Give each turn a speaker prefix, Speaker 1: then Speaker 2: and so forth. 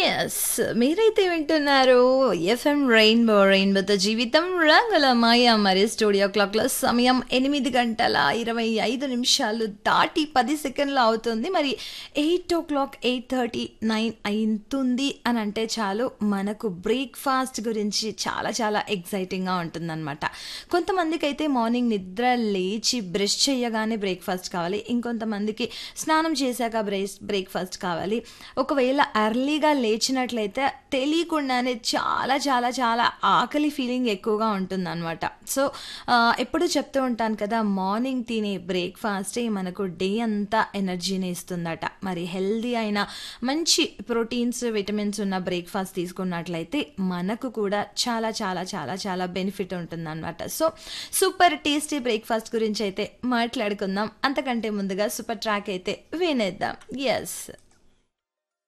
Speaker 1: yes మీరైతే వింటున్నారు FM rainbow రెయిన్బోతో జీవితం రంగుల మాయ మరి స్టూడియో క్లాక్లో సమయం ఎనిమిది గంటల ఇరవై ఐదు నిమిషాలు దాటి పది సెకండ్లు అవుతుంది మరి eight o'clock eight thirty nine అవుతుంది అని అంటే చాలు మనకు బ్రేక్ఫాస్ట్ గురించి చాలా చాలా ఎగ్జైటింగ్గా ఉంటుందన్నమాట కొంతమందికి అయితే మార్నింగ్ నిద్ర లేచి బ్రష్ చేయగానే బ్రేక్ఫాస్ట్ కావాలి ఇంకొంతమందికి స్నానం చేశాక బ్రేక్ బ్రేక్ఫాస్ట్ కావాలి ఒకవేళ అర్లీగా లేచినట్లయితే తెలియకుండానే చాలా చాలా చాలా ఆకలి ఫీలింగ్ ఎక్కువగా ఉంటుందన్నమాట సో ఆ, ఎప్పుడు చెప్తూ ఉంటాను కదా మార్నింగ్ తినే బ్రేక్ఫాస్టే మనకు డే అంతా ఎనర్జీని ఇస్తుందట మరి హెల్దీ అయిన మంచి ప్రోటీన్స్ విటమిన్స్ ఉన్న బ్రేక్ఫాస్ట్ తీసుకున్నట్లయితే మనకు కూడా చాలా చాలా చాలా చాలా బెనిఫిట్ ఉంటుందన్నమాట సో సూపర్ టేస్టీ బ్రేక్ఫాస్ట్ గురించి అయితే మాట్లాడుకుందాం అంతకంటే ముందుగా సూపర్ ట్రాక్ అయితే వినేద్దాం ఎస్